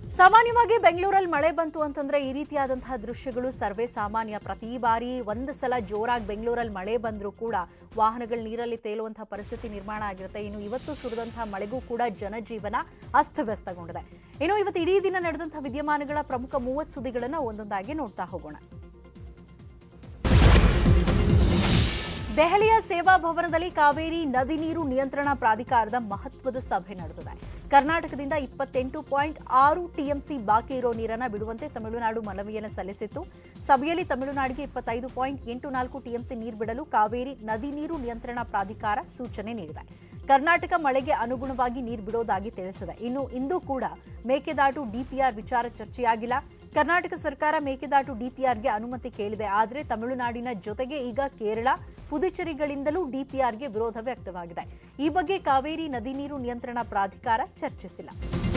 ಸಾಮಾನ್ಯವಾಗಿ ಬೆಂಗಳೂರಲ್ಲಿ ಮಳೆ ಬಂತು ಅಂತಂದ್ರೆ ಈ ರೀತಿಯಾದಂತಹ ದೃಶ್ಯಗಳು ಸರ್ವೇ ಸಾಮಾನ್ಯ ಪ್ರತಿ ಬಾರಿ ಒಂದು ಸಲ ಜೋರಾಗಿ ಬೆಂಗಳೂರಲ್ಲಿ ಮಳೆ ಬಂದರೂ ಕೂಡ ವಾಹನಗಳು ನೀರಲ್ಲಿ ತೇಲುವಂತಹ ಪರಿಸ್ಥಿತಿ ನಿರ್ಮಾಣ ಆಗಿರುತ್ತೆ ಇನ್ನು ಇವತ್ತು ಸುರಿದಂತಹ ಮಳೆಗೂ ಕೂಡ ಜನಜೀವನ ಅಸ್ತವ್ಯಸ್ತಗೊಂಡಿದೆ ಇನ್ನು ಇವತ್ತು ಇಡೀ ದಿನ ನಡೆದಂತಹ ವಿದ್ಯಮಾನಗಳ ಪ್ರಮುಖ ಮೂವತ್ತು ಸುದ್ದಿಗಳನ್ನು ಒಂದೊಂದಾಗಿ ನೋಡ್ತಾ ಹೋಗೋಣ ದೆಹಲಿಯ ಸೇವಾ ಭವನದಲ್ಲಿ ಕಾವೇರಿ ನದಿ ನೀರು ನಿಯಂತ್ರಣ ಪ್ರಾಧಿಕಾರದ ಮಹತ್ವದ ಸಭೆ ನಡೆದಿದೆ ಕರ್ನಾಟಕದಿಂದ ಇಪ್ಪತ್ತೆಂಟು ಪಾಯಿಂಟ್ ಆರು ಟಿಎಂಸಿ ಬಾಕಿ ಇರೋ ನೀರನ್ನ ಬಿಡುವಂತೆ ತಮಿಳುನಾಡು ಮನವಿಯನ್ನು ಸಲ್ಲಿಸಿತ್ತು ಸಭೆಯಲ್ಲಿ ತಮಿಳುನಾಡಿಗೆ ಇಪ್ಪತ್ತೈದು ಪಾಯಿಂಟ್ ಎಂಟು ನಾಲ್ಕು ಟಿಎಂಸಿ ನೀರು ಬಿಡಲು ಕಾವೇರಿ ನದಿ ನೀರು ನಿಯಂತ್ರಣ ಪ್ರಾಧಿಕಾರ ಸೂಚನೆ ನೀಡಿದೆ ಕರ್ನಾಟಕ ಮಳೆಗೆ ಅನುಗುಣವಾಗಿ ನೀರು ಬಿಡೋದಾಗಿ ತಿಳಿಸಿದೆ ಇನ್ನು ಇಂದು ಕೂಡ ಮೇಕೆದಾಟು ಡಿಪಿಆರ್ ವಿಚಾರ ಚರ್ಚೆಯಾಗಿಲ್ಲ ಕರ್ನಾಟಕ ಸರ್ಕಾರ ಮೇಕೆದಾಟು ಡಿಪಿಆರ್ಗೆ ಅನುಮತಿ ಕೇಳಿದೆ ಆದರೆ ತಮಿಳುನಾಡಿನ ಜೊತೆಗೆ ಈಗ ಕೇರಳ ಪುದುಚೇರಿಗಳಿಂದಲೂ ಡಿಪಿಆರ್ಗೆ ವಿರೋಧ ವ್ಯಕ್ತವಾಗಿದೆ ಈ ಬಗ್ಗೆ ಕಾವೇರಿ ನದಿ ನೀರು ನಿಯಂತ್ರಣ ಪ್ರಾಧಿಕಾರ ಚರ್ಚಿಸಿಲ್ಲ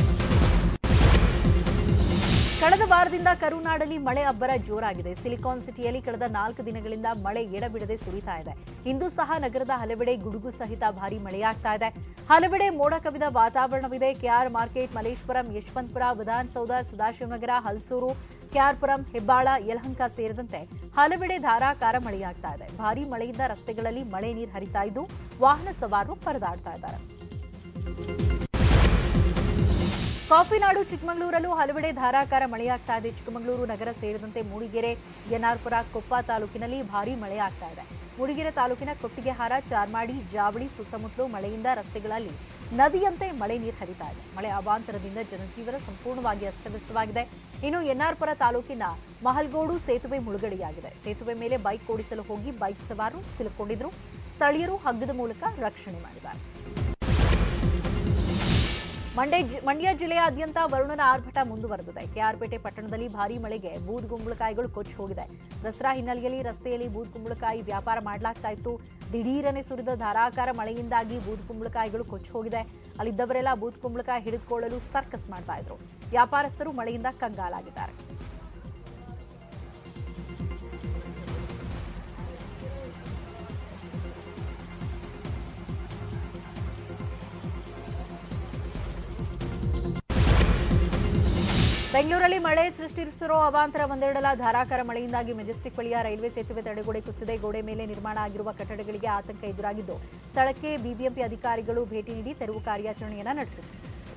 ಕಳೆದ ವಾರದಿಂದ ಕರುನಾಡಲ್ಲಿ ಮಳೆ ಅಬ್ಬರ ಜೋರಾಗಿದೆ ಸಿಲಿಕಾನ್ ಸಿಟಿಯಲ್ಲಿ ಕಳೆದ ನಾಲ್ಕು ದಿನಗಳಿಂದ ಮಳೆ ಎಡಬಿಡದೆ ಸುರಿತಾ ಇದೆ ಇಂದು ಸಹ ನಗರದ ಹಲವೆಡೆ ಗುಡುಗು ಸಹಿತ ಭಾರಿ ಮಳೆಯಾಗ್ತಾ ಇದೆ ಹಲವೆಡೆ ಮೋಡ ಕವಿದ ವಾತಾವರಣವಿದೆ ಕೆಆರ್ ಮಾರ್ಕೆಟ್ ಮಲೇಶ್ವರಂ ಯಶವಂತಪುರ ವಿಧಾನಸೌಧ ಸದಾಶಿವನಗರ ಹಲ್ಸೂರು ಕೆಆರ್ಪುರಂ ಹೆಬ್ಬಾಳ ಯಲಹಂಕ ಸೇರಿದಂತೆ ಹಲವೆಡೆ ಧಾರಾಕಾರ ಮಳೆಯಾಗ್ತಾ ಇದೆ ಭಾರಿ ಮಳೆಯಿಂದ ರಸ್ತೆಗಳಲ್ಲಿ ಮಳೆ ನೀರು ಹರಿತಾ ಇದ್ದು ವಾಹನ ಸವಾರರು ಪರದಾಡ್ತಾ ಇದ್ದಾರೆ ಕಾಫಿನಾಡು ಚಿಕ್ಕಮಗಳೂರಲ್ಲೂ ಹಲವೆಡೆ ಧಾರಾಕಾರ ಮಳೆಯಾಗ್ತಾ ಇದೆ ಚಿಕ್ಕಮಗಳೂರು ನಗರ ಸೇರಿದಂತೆ ಮೂಡಿಗೆರೆ ಎನ್ಆರ್ಪುರ ಕೊಪ್ಪ ತಾಲೂಕಿನಲ್ಲಿ ಭಾರೀ ಮಳೆಯಾಗ್ತಾ ಇದೆ ಮೂಡಿಗೆರೆ ತಾಲೂಕಿನ ಕೊಟ್ಟಿಗೆಹಾರ ಚಾರ್ಮಾಡಿ ಜಾವಳಿ ಸುತ್ತಮುತ್ತಲೂ ಮಳೆಯಿಂದ ರಸ್ತೆಗಳಲ್ಲಿ ನದಿಯಂತೆ ಮಳೆ ನೀರು ಹರಿತಾ ಇದೆ ಮಳೆ ಅವಾಂತರದಿಂದ ಜನಜೀವನ ಸಂಪೂರ್ಣವಾಗಿ ಅಸ್ತವ್ಯಸ್ತವಾಗಿದೆ ಇನ್ನು ಎನ್ಆರ್ಪುರ ತಾಲೂಕಿನ ಮಹಲ್ಗೋಡು ಸೇತುವೆ ಮುಳುಗಡೆಯಾಗಿದೆ ಸೇತುವೆ ಮೇಲೆ ಬೈಕ್ ಓಡಿಸಲು ಹೋಗಿ ಬೈಕ್ ಸವಾರರು ಸಿಲುಕೊಂಡಿದ್ರು ಸ್ಥಳೀಯರು ಹಗ್ಗದ ಮೂಲಕ ರಕ್ಷಣೆ ಮಾಡಿದ್ದಾರೆ ಮಂಡ್ಯ ಜಿ- ಮಂಡ್ಯ ಜಿಲ್ಲೆಯಾದ್ಯಂತ ವರುಣನ ಆರ್ಭಟ ಮುಂದುವರೆದಿದೆ ಕೆಆರ್ಪೇಟೆ ಪಟ್ಟಣದಲ್ಲಿ ಭಾರೀ ಮಳೆಗೆ ಬೂದ್ಗುಂಬಳಕಾಯಿಗಳು ಕೊಚ್ಚಿ ಹೋಗಿದೆ ದಸರಾ ಹಿನ್ನೆಲೆಯಲ್ಲಿ ರಸ್ತೆಯಲ್ಲಿ ಬೂದ್ಗುಂಬಳಕಾಯಿ ವ್ಯಾಪಾರ ಮಾಡಲಾಗ್ತಾ ಇತ್ತು ದಿಢೀರನೆ ಸುರಿದ ಧಾರಾಕಾರ ಮಳೆಯಿಂದಾಗಿ ಬೂದ್ಗುಂಬಳಕಾಯಿಗಳು ಕೊಚ್ಚಿ ಹೋಗಿದೆ ಅಲ್ಲಿದ್ದವರೆಲ್ಲ ಬೂದ್ಗುಂಬಳಕಾಯಿ ಹಿಡಿದುಕೊಳ್ಳಲು ಸರ್ಕಸ್ ಮಾಡ್ತಾ ಇದ್ರು ವ್ಯಾಪಾರಸ್ಥರು ಮಳೆಯಿಂದ ಕಂಗಾಲಾಗಿದ್ದಾರೆ ಬೆಂಗಳೂರಲ್ಲಿ ಮಳೆ ಸೃಷ್ಟಿಸಿರೋ ಅವಾಂತರ ಒಂದೆರಡಲ ಧಾರಾಕಾರ ಮಳೆಯಿಂದಾಗಿ ಮೆಜೆಸ್ಟಿಕ್ ಬಳಿಯ ರೈಲ್ವೆ ಸೇತುವೆ ತಡೆಗೋಡೆ ಕುಸಿದಿದೆ ಗೋಡೆ ಮೇಲೆ ನಿರ್ಮಾಣ ಆಗಿರುವ ಕಟ್ಟಡಗಳಿಗೆ ಆತಂಕ ಎದುರಾಗಿದ್ದು ಸ್ಥಳಕ್ಕೆ ಬಿಬಿಎಂಪಿ ಅಧಿಕಾರಿಗಳು ಭೇಟಿ ನೀಡಿ ತೆರವು ಕಾರ್ಯಾಚರಣೆಯನ್ನ ನಡೆಸಿದರು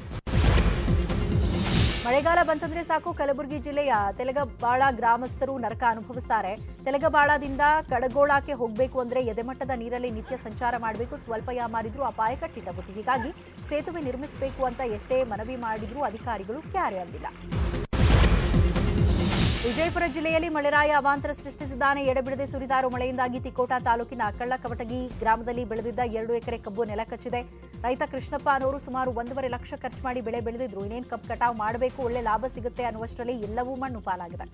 ಮಳೆಗಾಲ ಬಂತಂದ್ರೆ ಸಾಕು ಕಲಬುರಗಿ ಜಿಲ್ಲೆಯ ತೆಲಗಬಾಳ ಗ್ರಾಮಸ್ಥರು ನರಕ ಅನುಭವಿಸ್ತಾರೆ ತೆಲಗಬಾಳದಿಂದ ಕಡಗೋಳಕ್ಕೆ ಹೋಗಬೇಕು ಅಂದ್ರೆ ಎದೆಮಟ್ಟದ ನೀರಲ್ಲಿ ನಿತ್ಯ ಸಂಚಾರ ಮಾಡಬೇಕು ಸ್ವಲ್ಪ ಯಾಮಾರಿದ್ರೂ ಅಪಾಯ ಕಟ್ಟಿಟ್ಟ ಬುತ್ತಿ ಹೀಗಾಗಿ ಸೇತುವೆ ನಿರ್ಮಿಸಬೇಕು ಅಂತ ಎಷ್ಟೇ ಮನವಿ ಮಾಡಿದ್ರೂ ಅಧಿಕಾರಿಗಳು ಕ್ಯಾರೆ ಅಂದಿಲ್ಲ ವಿಜಯಪುರ ಜಿಲ್ಲೆಯಲ್ಲಿ ಮಳೆರಾಯ ಅವಾಂತರ ಸೃಷ್ಟಿಸಿದ್ದಾನೆ ಎಡಬಿಡದೆ ಸುರಿದ ಮಳೆಯಿಂದಾಗಿ ತಿಕೋಟ ತಾಲೂಕಿನ ಕಳ್ಳಕವಟಗಿ ಗ್ರಾಮದಲ್ಲಿ ಬೆಳೆದಿದ್ದ ಎರಡು ಎಕರೆ ಕಬ್ಬು ನೆಲ ಕಚ್ಚಿದೆ ರೈತ ಕೃಷ್ಣಪ್ಪ ಅನ್ನೋರು ಸುಮಾರು ಒಂದೂವರೆ ಲಕ್ಷ ಖರ್ಚು ಮಾಡಿ ಬೆಳೆ ಬೆಳೆದಿದ್ರು ಇನ್ನೇನು ಕಬ್ಬು ಕಟಾವು ಮಾಡಬೇಕು ಒಳ್ಳೆ ಲಾಭ ಸಿಗುತ್ತೆ ಅನ್ನುವಷ್ಟರಲ್ಲಿ ಎಲ್ಲವೂ ಮಣ್ಣು ಪಾಲಾಗಿದೆ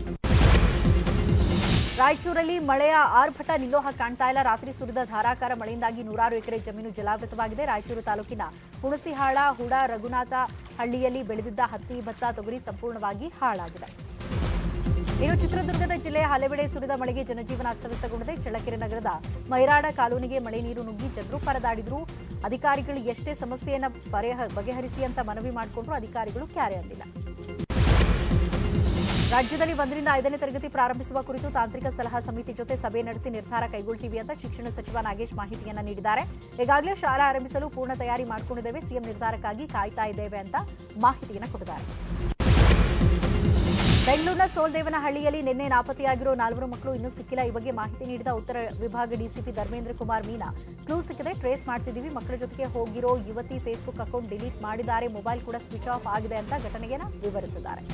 ರಾಯಚೂರಲ್ಲಿ ಮಳೆಯ ಆರ್ಭಟ ನಿಲ್ಲೋ ಹಾಗೆ ಕಾಣ್ತಾ ಇಲ್ಲ ರಾತ್ರಿ ಸುರಿದ ಧಾರಾಕಾರ ಮಳೆಯಿಂದಾಗಿ ನೂರಾರು ಎಕರೆ ಜಮೀನು ಜಲಾವೃತವಾಗಿದೆ ರಾಯಚೂರು ತಾಲೂಕಿನ ಹುಣಸಿಹಾಳ ಹುಡ ರಘುನಾಥ ಹಳ್ಳಿಯಲ್ಲಿ ಬೆಳೆದಿದ್ದ ಹತ್ತಿ ಭತ್ತ ತೊಗರಿ ಸಂಪೂರ್ಣವಾಗಿ ಹಾಳಾಗಿದೆ ಇನ್ನು ಚಿತ್ರದುರ್ಗದ ಜಿಲ್ಲೆಯ ಹಲವೆಡೆ ಸುರಿದ ಮಳೆಗೆ ಜನಜೀವನ ಅಸ್ತವ್ಯಸ್ತಗೊಂಡಿದೆ ಚಳ್ಳಕೆರೆ ನಗರದ ಮೈರಾಡ ಕಾಲೋನಿಗೆ ಮಳೆ ನೀರು ನುಗ್ಗಿ ಜನರು ಪರದಾಡಿದ್ರು ಅಧಿಕಾರಿಗಳು ಎಷ್ಟೇ ಸಮಸ್ಯೆಯನ್ನ ಪರಿಹ ಬಗೆಹರಿಸಿ ಅಂತ ಮನವಿ ಮಾಡಿಕೊಂಡ್ರು ಅಧಿಕಾರಿಗಳು ಕ್ಯಾರೆ ಅಂದಿಲ್ಲ ರಾಜ್ಯದಲ್ಲಿ ಒಂದರಿಂದ ಐದನೇ ತರಗತಿ ಪ್ರಾರಂಭಿಸುವ ಕುರಿತು ತಾಂತ್ರಿಕ ಸಲಹಾ ಸಮಿತಿ ಜೊತೆ ಸಭೆ ನಡೆಸಿ ನಿರ್ಧಾರ ಕೈಗೊಳ್ತೀವಿ ಅಂತ ಶಿಕ್ಷಣ ಸಚಿವ ನಾಗೇಶ್ ಮಾಹಿತಿಯನ್ನ ನೀಡಿದ್ದಾರೆ ಈಗಾಗಲೇ ಶಾಲಾ ಆರಂಭಿಸಲು ಪೂರ್ಣ ತಯಾರಿ ಮಾಡಿಕೊಂಡಿದ್ದೇವೆ ಸಿಎಂ ನಿರ್ಧಾರಕ್ಕಾಗಿ ಕಾಯ್ತಾ ಇದ್ದೇವೆ ಅಂತ ಮಾಹಿತಿಯನ್ನ ಕೊಟ್ಟಿದ್ದಾರೆ ಬೆಂಗಳೂರಿನ ಸೋಲ್ದೇವನಹಳ್ಳಿಯಲ್ಲಿ ನಿನ್ನೆ ನಾಪತ್ತೆಯಾಗಿರೋ ನಾಲ್ವರು ಮಕ್ಕಳು ಇನ್ನೂ ಸಿಕ್ಕಿಲ್ಲ ಈ ಬಗ್ಗೆ ಮಾಹಿತಿ ನೀಡಿದ ಉತ್ತರ ವಿಭಾಗ ಡಿಸಿಪಿ ಧರ್ಮೇಂದ್ರ ಕುಮಾರ್ ಮೀನಾ ಕ್ಲೂ ಸಿಕ್ಕಿದೆ ಟ್ರೇಸ್ ಮಾಡ್ತಿದ್ದೀವಿ ಮಕ್ಕಳ ಜೊತೆಗೆ ಹೋಗಿರೋ ಯುವತಿ ಫೇಸ್ಬುಕ್ ಅಕೌಂಟ್ ಡಿಲೀಟ್ ಮಾಡಿದ್ದಾರೆ ಮೊಬೈಲ್ ಕೂಡ ಸ್ವಿಚ್ ಆಫ್ ಆಗಿದೆ ಅಂತ ಘಟನೆಯನ್ನು ವಿವರಿಸಿದ್ದಾರೆ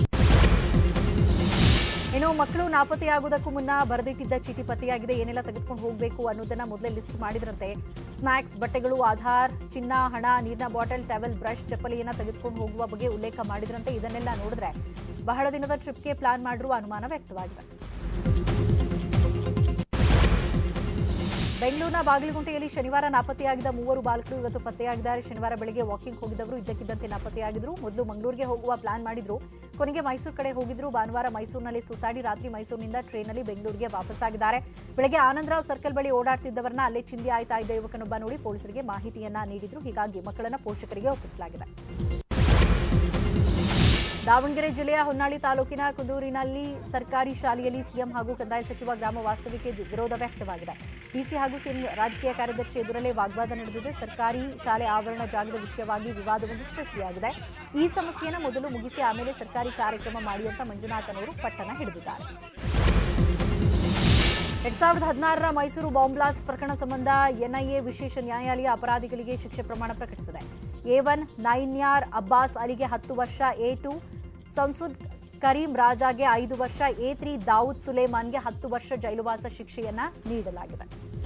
ಇನ್ನು ಮಕ್ಕಳು ನಾಪತ್ತೆಯಾಗುವುದಕ್ಕೂ ಮುನ್ನ ಬರೆದಿಟ್ಟಿದ್ದ ಚೀಟಿ ಪತ್ತೆಯಾಗಿದೆ ಏನೆಲ್ಲ ತೆಗೆದುಕೊಂಡು ಹೋಗಬೇಕು ಅನ್ನೋದನ್ನ ಮೊದಲೇ ಲಿಸ್ಟ್ ಮಾಡಿದ್ರಂತೆ ಸ್ನಾಕ್ಸ್ ಬಟ್ಟೆಗಳು ಆಧಾರ್ ಚಿನ್ನ ಹಣ ನೀರಿನ ಬಾಟಲ್ ಟವೆಲ್ ಬ್ರಷ್ ಚಪ್ಪಲಿಯನ್ನ ತೆಗೆದುಕೊಂಡು ಹೋಗುವ ಬಗ್ಗೆ ಉಲ್ಲೇಖ ಮಾಡಿದ್ರಂತೆ ಇದನ್ನೆಲ್ಲ ನೋಡಿದ್ರೆ ಬಹಳ ದಿನದ ಟ್ರಿಪ್ಗೆ ಪ್ಲಾನ್ ಮಾಡಿರುವ ಅನುಮಾನ ವ್ಯಕ್ತವಾಗಿದೆ ಬೆಂಗಳೂರಿನ ಬಾಗಲಗುಂಟೆಯಲ್ಲಿ ಶನಿವಾರ ನಾಪತ್ತೆಯಾಗಿದ್ದ ಮೂವರು ಬಾಲಕರು ಇವತ್ತು ಪತ್ತೆಯಾಗಿದ್ದಾರೆ ಶನಿವಾರ ಬೆಳಗ್ಗೆ ವಾಕಿಂಗ್ ಹೋಗಿದ್ದವರು ಇದ್ದಕ್ಕಿದ್ದಂತೆ ನಾಪತ್ತೆಯಾಗಿದ್ರು ಮೊದಲು ಮಂಗಳೂರಿಗೆ ಹೋಗುವ ಪ್ಲಾನ್ ಮಾಡಿದ್ರು ಕೊನೆಗೆ ಮೈಸೂರು ಕಡೆ ಹೋಗಿದ್ರು ಭಾನುವಾರ ಮೈಸೂರಿನಲ್ಲಿ ಸುತ್ತಾಡಿ ರಾತ್ರಿ ಮೈಸೂರಿನಿಂದ ಟ್ರೈನಲ್ಲಿ ಬೆಂಗಳೂರಿಗೆ ವಾಪಸ್ಸಾಗಿದ್ದಾರೆ ಬೆಳಗ್ಗೆ ಆನಂದರಾವ್ ಸರ್ಕಲ್ ಬಳಿ ಓಡಾಡ್ತಿದ್ದವರನ್ನ ಅಲ್ಲೇ ಚಿಂದಿ ಆಯ್ತಾ ಇದ್ದ ಯುವಕನೊಬ್ಬ ನೋಡಿ ಪೊಲೀಸರಿಗೆ ಮಾಹಿತಿಯನ್ನ ನೀಡಿದ್ರು ಹೀಗಾಗಿ ಮಕ್ಕಳನ್ನ ಪೋಷಕರಿಗೆ ಒಪ್ಪಿಸಲಾಗಿದೆ ದಾವಣಗೆರೆ ಜಿಲ್ಲೆಯ ಹೊನ್ನಾಳಿ ತಾಲೂಕಿನ ಕುದೂರಿನಲ್ಲಿ ಸರ್ಕಾರಿ ಶಾಲೆಯಲ್ಲಿ ಸಿಎಂ ಹಾಗೂ ಕಂದಾಯ ಸಚಿವ ಗ್ರಾಮ ವಾಸ್ತವಿಕೆ ವಿರೋಧ ವ್ಯಕ್ತವಾಗಿದೆ ಡಿಸಿ ಹಾಗೂ ಸಿಎಂ ರಾಜಕೀಯ ಕಾರ್ಯದರ್ಶಿ ಎದುರಲ್ಲೇ ವಾಗ್ವಾದ ನಡೆದಿದೆ ಸರ್ಕಾರಿ ಶಾಲೆ ಆವರಣ ಜಾಗದ ವಿಷಯವಾಗಿ ವಿವಾದವೊಂದು ಸೃಷ್ಟಿಯಾಗಿದೆ ಈ ಸಮಸ್ಯೆಯನ್ನು ಮೊದಲು ಮುಗಿಸಿ ಆಮೇಲೆ ಸರ್ಕಾರಿ ಕಾರ್ಯಕ್ರಮ ಮಾಡಿ ಅಂತ ಮಂಜುನಾಥನವರು ಪಟ್ಟಣ ಹಿಡಿದಿದ್ದಾರೆ ಎರಡ್ ಸಾವಿರದ ಹದಿನಾರರ ಮೈಸೂರು ಬಾಂಬ್ ಬ್ಲಾಸ್ಟ್ ಪ್ರಕರಣ ಸಂಬಂಧ ಎನ್ಐಎ ವಿಶೇಷ ನ್ಯಾಯಾಲಯ ಅಪರಾಧಿಗಳಿಗೆ ಶಿಕ್ಷೆ ಪ್ರಮಾಣ ಪ್ರಕಟಿಸಿದೆ ಎ ಒನ್ ನೈನ್ಯಾರ್ ಅಬ್ಬಾಸ್ ಅಲಿಗೆ ಹತ್ತು ವರ್ಷ ಎ ಟು ಸಂಸುದ್ ಕರೀಂ ರಾಜಾಗೆ ಐದು ವರ್ಷ ಎ ತ್ರೀ ದಾವೂದ್ ಸುಲೇಮಾನ್ಗೆ ಹತ್ತು ವರ್ಷ ಜೈಲುವಾಸ ಶಿಕ್ಷೆಯನ್ನ ನೀಡಲಾಗಿದೆ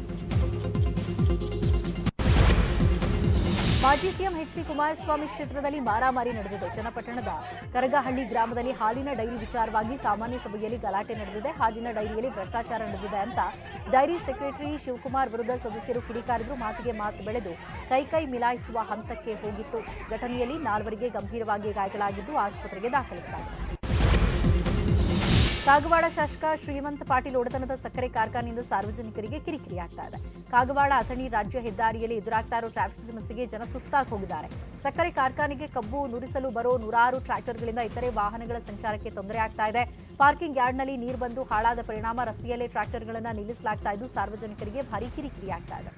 ಮಾಜಿ ಸಿಎಂ ಎಚ್ ಡಿ ಕುಮಾರಸ್ವಾಮಿ ಕ್ಷೇತ್ರದಲ್ಲಿ ಮಾರಾಮಾರಿ ನಡೆದಿದೆ ಚನ್ನಪಟ್ಟಣದ ಕರಗಹಳ್ಳಿ ಗ್ರಾಮದಲ್ಲಿ ಹಾಲಿನ ಡೈರಿ ವಿಚಾರವಾಗಿ ಸಾಮಾನ್ಯ ಸಭೆಯಲ್ಲಿ ಗಲಾಟೆ ನಡೆದಿದೆ ಹಾಲಿನ ಡೈರಿಯಲ್ಲಿ ಭ್ರಷ್ಟಾಚಾರ ನಡೆದಿದೆ ಅಂತ ಡೈರಿ ಸೆಕ್ರೆಟರಿ ಶಿವಕುಮಾರ್ ವಿರುದ್ಧ ಸದಸ್ಯರು ಕಿಡಿಕಾರಿದ್ರು ಮಾತಿಗೆ ಮಾತು ಬೆಳೆದು ಕೈಕೈ ಮಿಲಾಯಿಸುವ ಹಂತಕ್ಕೆ ಹೋಗಿತ್ತು ಘಟನೆಯಲ್ಲಿ ನಾಲ್ವರಿಗೆ ಗಂಭೀರವಾಗಿ ಗಾಯಗಳಾಗಿದ್ದು ಆಸ್ಪತ್ರೆಗೆ ದಾಖಲಿಸಲಾಗಿದೆ ಕಾಗವಾಡ ಶಾಸಕ ಶ್ರೀಮಂತ ಪಾಟೀಲ್ ಒಡೆತನದ ಸಕ್ಕರೆ ಕಾರ್ಖಾನೆಯಿಂದ ಸಾರ್ವಜನಿಕರಿಗೆ ಕಿರಿಕಿರಿಯಾಗ್ತಾ ಇದೆ ಕಾಗವಾಡ ಅಥಣಿ ರಾಜ್ಯ ಹೆದ್ದಾರಿಯಲ್ಲಿ ಎದುರಾಗ್ತಾ ಇರೋ ಟ್ರಾಫಿಕ್ ಸಮಸ್ಯೆಗೆ ಜನ ಸುಸ್ತಾಗಿ ಹೋಗಿದ್ದಾರೆ ಸಕ್ಕರೆ ಕಾರ್ಖಾನೆಗೆ ಕಬ್ಬು ನುರಿಸಲು ಬರೋ ನೂರಾರು ಟ್ರ್ಯಾಕ್ಟರ್ಗಳಿಂದ ಇತರೆ ವಾಹನಗಳ ಸಂಚಾರಕ್ಕೆ ತೊಂದರೆ ಆಗ್ತಾ ಇದೆ ಪಾರ್ಕಿಂಗ್ ಯಾರ್ಡ್ನಲ್ಲಿ ನೀರು ಬಂದು ಹಾಳಾದ ಪರಿಣಾಮ ರಸ್ತೆಯಲ್ಲೇ ಟ್ರ್ಯಾಕ್ಟರ್ಗಳನ್ನು ನಿಲ್ಲಿಸಲಾಗ್ತಾ ಇದ್ದು ಸಾರ್ವಜನಿಕರಿಗೆ ಭಾರಿ ಕಿರಿಕಿರಿಯಾಗ್ತಾ ಇದೆ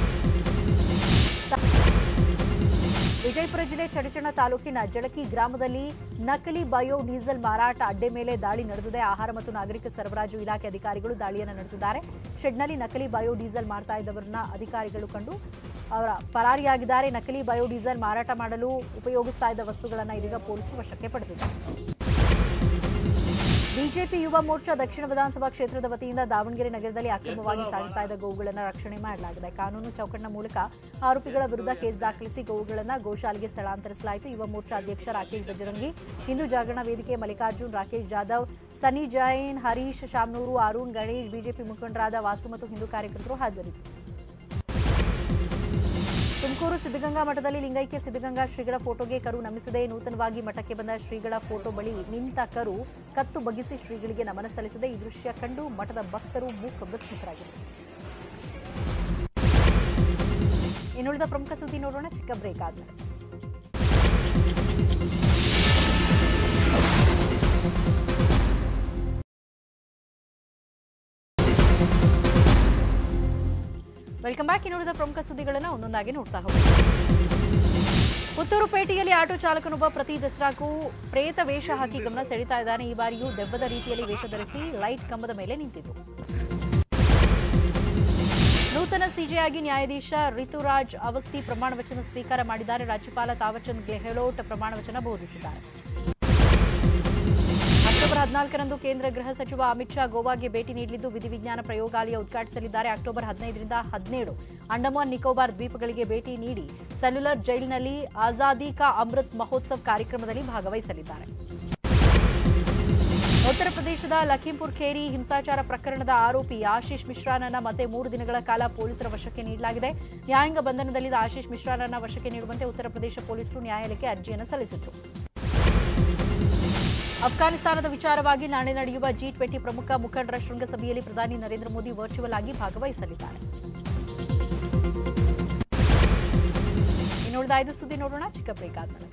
ವಿಜಯಪುರ ಜಿಲ್ಲೆ ಚಡಚಣ ತಾಲೂಕಿನ ಜಳಕಿ ಗ್ರಾಮದಲ್ಲಿ ನಕಲಿ ಬಯೋ ಡೀಸೆಲ್ ಮಾರಾಟ ಅಡ್ಡೆ ಮೇಲೆ ದಾಳಿ ನಡೆದಿದೆ ಆಹಾರ ಮತ್ತು ನಾಗರಿಕ ಸರಬರಾಜು ಇಲಾಖೆ ಅಧಿಕಾರಿಗಳು ದಾಳಿಯನ್ನು ನಡೆಸಿದ್ದಾರೆ ಶೆಡ್ನಲ್ಲಿ ನಕಲಿ ಬಯೋ ಡೀಸೆಲ್ ಮಾಡ್ತಾ ಇದ್ದವರನ್ನ ಅಧಿಕಾರಿಗಳು ಕಂಡು ಅವರ ಪರಾರಿಯಾಗಿದ್ದಾರೆ ನಕಲಿ ಬಯೋ ಡೀಸೆಲ್ ಮಾರಾಟ ಮಾಡಲು ಉಪಯೋಗಿಸ್ತಾ ಇದ್ದ ವಸ್ತುಗಳನ್ನು ಇದೀಗ ಪೊಲೀಸರು ವಶಕ್ಕೆ ಪಡೆದಿದ್ದಾರೆ ಬಿಜೆಪಿ ಯುವ ಮೋರ್ಚಾ ದಕ್ಷಿಣ ವಿಧಾನಸಭಾ ಕ್ಷೇತ್ರದ ವತಿಯಿಂದ ದಾವಣಗೆರೆ ನಗರದಲ್ಲಿ ಅಕ್ರಮವಾಗಿ ಸಾಗಿಸ್ತಾ ಇದ್ದ ಗೋವುಗಳನ್ನು ರಕ್ಷಣೆ ಮಾಡಲಾಗಿದೆ ಕಾನೂನು ಚೌಕಟ್ಟಿನ ಮೂಲಕ ಆರೋಪಿಗಳ ವಿರುದ್ಧ ಕೇಸ್ ದಾಖಲಿಸಿ ಗೋವುಗಳನ್ನು ಗೋಶಾಲೆಗೆ ಸ್ಥಳಾಂತರಿಸಲಾಯಿತು ಯುವ ಮೋರ್ಚಾ ಅಧ್ಯಕ್ಷ ರಾಕೇಶ್ ಬಜರಂಗಿ ಹಿಂದೂ ಜಾಗರಣ ವೇದಿಕೆ ಮಲ್ಲಿಕಾರ್ಜುನ್ ರಾಕೇಶ್ ಜಾಧವ್ ಸನಿ ಜೈನ್ ಹರೀಶ್ ಶಾಮ್ನೂರು ಅರುಣ್ ಗಣೇಶ್ ಬಿಜೆಪಿ ಮುಖಂಡರಾದ ವಾಸು ಮತ್ತು ಹಿಂದೂ ಕಾರ್ಯಕರ್ತರು ಹಾಜರಿದ್ದರು ತುಮಕೂರು ಸಿದ್ಧಗಂಗಾ ಮಠದಲ್ಲಿ ಲಿಂಗೈಕ್ಯ ಸಿದ್ಧಗಂಗಾ ಶ್ರೀಗಳ ಫೋಟೋಗೆ ಕರು ನಮಿಸಿದೆ ನೂತನವಾಗಿ ಮಠಕ್ಕೆ ಬಂದ ಶ್ರೀಗಳ ಫೋಟೋ ಬಳಿ ನಿಂತ ಕರು ಕತ್ತು ಬಗ್ಗಿಸಿ ಶ್ರೀಗಳಿಗೆ ನಮನ ಸಲ್ಲಿಸಿದೆ ಈ ದೃಶ್ಯ ಕಂಡು ಮಠದ ಭಕ್ತರು ಮೂಕ ವಿಸ್ಮಿತರಾಗಿದ್ದಾರೆ ಇನ್ನುಳಿದ ಪ್ರಮುಖ ಸುದ್ದಿ ನೋಡೋಣ ಚಿಕ್ಕ ಬ್ರೇಕ್ ಆದ್ಮೇಲೆ ವೆಲ್ಕಮ್ ಬ್ಯಾಕ್ ಇನ್ನುಳಿದ ಪ್ರಮುಖ ಸುದ್ದಿಗಳನ್ನು ಒಂದೊಂದಾಗಿ ನೋಡ್ತಾ ಹೋಗೋಣ ಪುತ್ತೂರು ಪೇಟೆಯಲ್ಲಿ ಆಟೋ ಚಾಲಕನೊಬ್ಬ ಪ್ರತಿ ದಸರಾಗೂ ಪ್ರೇತ ವೇಷ ಹಾಕಿ ಗಮನ ಸೆಳೀತಾ ಇದ್ದಾನೆ ಈ ಬಾರಿಯೂ ದೆವ್ವದ ರೀತಿಯಲ್ಲಿ ವೇಷ ಧರಿಸಿ ಲೈಟ್ ಕಂಬದ ಮೇಲೆ ನಿಂತಿದ್ದು ನೂತನ ಸಿಜೆಯಾಗಿ ನ್ಯಾಯಾಧೀಶ ರಿತುರಾಜ್ ಅವಸ್ಥಿ ಪ್ರಮಾಣ ವಚನ ಸ್ವೀಕಾರ ಮಾಡಿದ್ದಾರೆ ರಾಜ್ಯಪಾಲ ತಾವರ್ಚಂದ್ ಗೆಹ್ಲೋಟ್ ಪ್ರಮಾಣ ವಚನ ಬೋಧಿಸಿದ್ದಾರೆ ಅಕ್ಟೋಬರ್ ಹದಿನಾಲ್ಕರಂದು ಕೇಂದ್ರ ಗೃಹ ಸಚಿವ ಅಮಿತ್ ಶಾ ಗೋವಾಗೆ ಭೇಟಿ ನೀಡಲಿದ್ದು ವಿಧಿವಿಜ್ಞಾನ ಪ್ರಯೋಗಾಲಯ ಉದ್ಘಾಟಿಸಲಿದ್ದಾರೆ ಅಕ್ಟೋಬರ್ ಹದಿನೈದರಿಂದ ಹದಿನೇಳು ಅಂಡಮಾನ್ ನಿಕೋಬಾರ್ ದ್ವೀಪಗಳಿಗೆ ಭೇಟಿ ನೀಡಿ ಸೆಲ್ಯುಲರ್ ಜೈಲಿನಲ್ಲಿ ಆಜಾದಿ ಕಾ ಅಮೃತ್ ಮಹೋತ್ಸವ್ ಕಾರ್ಯಕ್ರಮದಲ್ಲಿ ಭಾಗವಹಿಸಲಿದ್ದಾರೆ ಉತ್ತರ ಪ್ರದೇಶದ ಲಖೀಂಪುರ್ ಖೇರಿ ಹಿಂಸಾಚಾರ ಪ್ರಕರಣದ ಆರೋಪಿ ಆಶೀಶ್ ಮಿಶ್ರಾನನ್ನ ಮತ್ತೆ ಮೂರು ದಿನಗಳ ಕಾಲ ಪೊಲೀಸರ ವಶಕ್ಕೆ ನೀಡಲಾಗಿದೆ ನ್ಯಾಯಾಂಗ ಬಂಧನದಲ್ಲಿದ್ದ ಆಶೀಶ್ ಮಿಶ್ರಾನನ್ನ ವಶಕ್ಕೆ ನೀಡುವಂತೆ ಉತ್ತರ ಪ್ರದೇಶ ಪೊಲೀಸರು ನ್ಯಾಯಾಲಯಕ್ಕೆ ಅರ್ಜಿಯನ್ನು ಸಲ್ಲಿಸಿದರು ಅಫ್ಘಾನಿಸ್ತಾನದ ವಿಚಾರವಾಗಿ ನಾಳೆ ನಡೆಯುವ ಜಿ ಟ್ವೆಂಟಿ ಪ್ರಮುಖ ಮುಖಂಡರ ಶೃಂಗಸಭೆಯಲ್ಲಿ ಪ್ರಧಾನಿ ನರೇಂದ್ರ ಮೋದಿ ವರ್ಚುವಲ್ ಆಗಿ ಭಾಗವಹಿಸಲಿದ್ದಾರೆ ಇನ್ನುಳಿದ ಐದು ಸುದ್ದಿ ನೋಡೋಣ ಚಿಕ್ಕ ಬ್ರೇಕ್ ಆದ್ಮೇಲೆ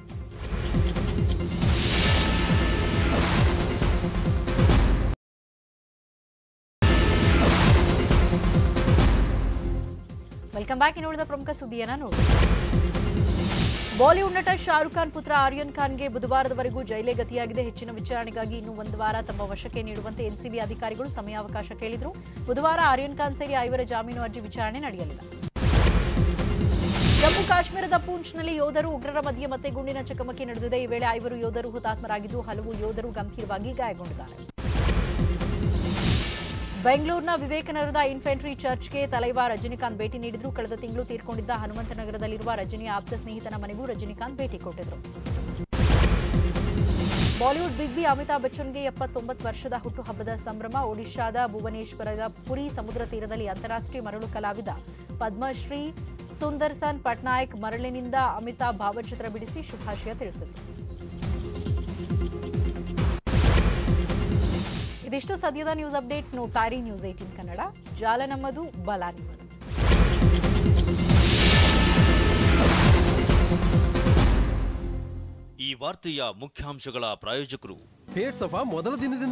ವೆಲ್ಕಮ್ ಬ್ಯಾಕ್ ಇನ್ನುಳಿದ ಪ್ರಮುಖ ಸುದ್ದಿಯನ್ನ ನೋಡೋಣ ಬಾಲಿವುಡ್ ನಟ ಶಾರುಖ್ ಖಾನ್ ಪುತ್ರ ಆರ್ಯನ್ ಖಾನ್ಗೆ ಬುಧವಾರದವರೆಗೂ ಜೈಲೇ ಗತಿಯಾಗಿದೆ ಹೆಚ್ಚಿನ ವಿಚಾರಣೆಗಾಗಿ ಇನ್ನೂ ಒಂದು ವಾರ ತಮ್ಮ ವಶಕ್ಕೆ ನೀಡುವಂತೆ ಎನ್ಸಿಬಿ ಅಧಿಕಾರಿಗಳು ಸಮಯಾವಕಾಶ ಕೇಳಿದ್ರು ಬುಧವಾರ ಆರ್ಯನ್ ಖಾನ್ ಸೇರಿ ಐವರ ಜಾಮೀನು ಅರ್ಜಿ ವಿಚಾರಣೆ ನಡೆಯಲಿದೆ ಜಮ್ಮು ಕಾಶ್ಮೀರದ ಪೂಂಚ್ನಲ್ಲಿ ಯೋಧರು ಉಗ್ರರ ಮಧ್ಯೆ ಮತ್ತೆ ಗುಂಡಿನ ಚಕಮಕಿ ನಡೆದಿದೆ ಈ ವೇಳೆ ಐವರು ಯೋಧರು ಹುತಾತ್ಮರಾಗಿದ್ದು ಹಲವು ಯೋಧರು ಗಂಭೀರವಾಗಿ ಗಾಯಗೊಂಡಿದ್ದಾರೆ ಬೆಂಗಳೂರಿನ ವಿವೇಕನಗರದ ಇನ್ಫೆಂಟ್ರಿ ಚರ್ಚ್ಗೆ ತಲೈವಾರ್ ರಜನಿಕಾಂತ್ ಭೇಟಿ ನೀಡಿದ್ರು ಕಳೆದ ತಿಂಗಳು ತೀರ್ಕೊಂಡಿದ್ದ ಹನುಮಂತನಗರದಲ್ಲಿರುವ ರಜನಿಯ ಆಪ್ತ ಸ್ನೇಹಿತನ ಮನೆಗೂ ರಜನಿಕಾಂತ್ ಭೇಟಿ ಕೊಟ್ಟಿದ್ರು ಬಾಲಿವುಡ್ ಬಿಗ್ ಬಿ ಅಮಿತಾಬ್ ಬಚ್ಚನ್ಗೆ ಎಪ್ಪತ್ತೊಂಬತ್ತು ವರ್ಷದ ಹುಟ್ಟುಹಬ್ಬದ ಸಂಭ್ರಮ ಒಡಿಶಾದ ಭುವನೇಶ್ವರದ ಪುರಿ ಸಮುದ್ರ ತೀರದಲ್ಲಿ ಅಂತಾರಾಷ್ಟ್ರೀಯ ಮರಳು ಕಲಾವಿದ ಪದ್ಮಶ್ರೀ ಸುಂದರ್ಸನ್ ಪಟ್ನಾಯಕ್ ಮರಳಿನಿಂದ ಅಮಿತಾಬ್ ಭಾವಚಿತ್ರ ಬಿಡಿಸಿ ಶುಭಾಶಯ ತಿಳಿಸಿದರು ಇದಿಷ್ಟು ಸದ್ಯದ ನ್ಯೂಸ್ ಅಪ್ಡೇಟ್ಸ್ ನೋಡ್ತಾ ಇರಿ ನ್ಯೂಸ್ ಏಟೀನ್ ಕನ್ನಡ ಜಾಲ ನಮ್ಮದು ಬಲ ನಿಮ್ಮದು ಈ ವಾರ್ತೆಯ ಮುಖ್ಯಾಂಶಗಳ ಪ್ರಾಯೋಜಕರು ಫೇರ್ ಸಫಾ ಮೊದಲ ದಿನದಿಂದ